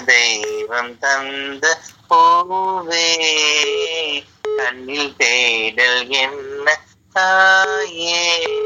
தெய்வம் தந்த பூவே கண்ணில் தேடல் என்ன தாயே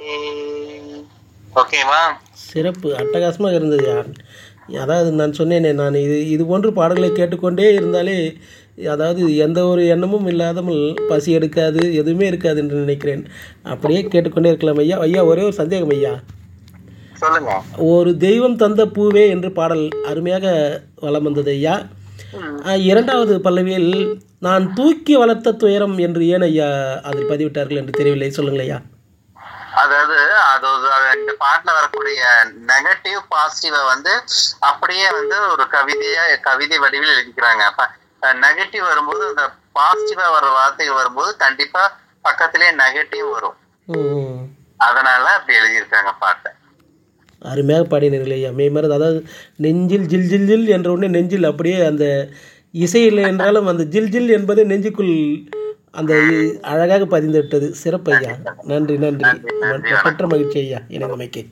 ஓகேவா சிறப்பு அட்டகாசமாக இருந்தது யார் அதாவது நான் சொன்னேனே நான் இது இது போன்று பாடல்களை கேட்டுக்கொண்டே இருந்தாலே அதாவது எந்த ஒரு எண்ணமும் இல்லாதமல் பசி எடுக்காது எதுவுமே இருக்காது என்று நினைக்கிறேன் அப்படியே கேட்டுக்கொண்டே இருக்கலாம் ஐயா ஐயா ஒரே ஒரு சந்தேகம் ஐயா சொல்லுங்க ஒரு தெய்வம் தந்த பூவே என்று பாடல் அருமையாக வலம் வந்தது ஐயா ஆஹ், இரண்டாவது பல்லவியில் நான் தூக்கி வளர்த்த துயரம் என்று ஏன் ஐயா அதில் பதிவிட்டார்கள் என்று தெரியவில்லை சொல்லுங்கள் ஐயா அதாவது அது ஒரு- அது இந்த பாட்டுல வரக்கூடிய நெகட்டிவ் பாசிட்டிவ வந்து அப்படியே வந்து ஒரு கவிதையா கவிதை வடிவில் எழுதிக்கிறாங்க நெகட்டிவ் வரும்போது அந்த பாசிட்டிவா வர வார்த்தைகள் வரும்போது கண்டிப்பா பக்கத்திலே நெகட்டிவ் வரும் ம் அதனால அப்படி எழுதியிருக்காங்க பாட்டை அருமையாக பாடினீர்கள் ஐயா மெய்மறது அதாவது நெஞ்சில் ஜில் ஜில் ஜில் என்ற உடனே நெஞ்சில் அப்படியே அந்த இசை இல்லை என்றாலும் அந்த ஜில் ஜில் என்பது நெஞ்சுக்குள் அந்த இ- அழகாக பதிந்து விட்டது சிறப்பு ஐயா நன்றி நன்றி பெற்ற மகிழ்ச்சி ஐயா இணைந்தமைக்கு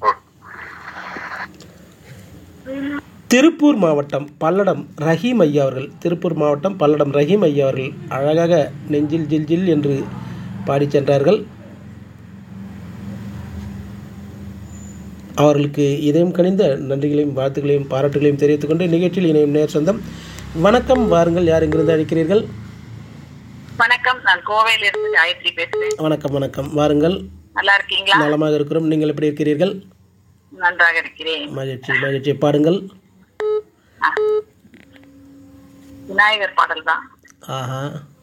திருப்பூர் மாவட்டம் பல்லடம் ரஹீம் ஐயா அவர்கள் திருப்பூர் மாவட்டம் பல்லடம் ரஹீம் ஐயா அவர்கள் அழகாக நெஞ்சில் ஜில் ஜில் என்று பாடிச் சென்றார்கள் அவர்களுக்கு இதயம் கனிந்த நன்றிகளையும் வாழ்த்துக்களையும் பாராட்டுகளையும் தெரிவித்துக் கொண்டு நிகழ்ச்சியில் இணையும் நேர் சொந்தம் வணக்கம் வாருங்கள் யார் இங்கிருந்து அழைக்கிறீர்கள் வணக்கம் நான் கோவையில இருந்து காயத்ரி பேசுறேன் வணக்கம் வணக்கம் வாருங்கள் நல்லா இருக்கீங்களா நலமாக இருக்கிறோம் நீங்கள் எப்படி இருக்கிறீர்கள் நன்றாக இருக்கிறேன் மகிழ்ச்சி மகிழ்ச்சி பாடுங்கள் ஆ. விநாயகர் பாடல் தான் ஆஹா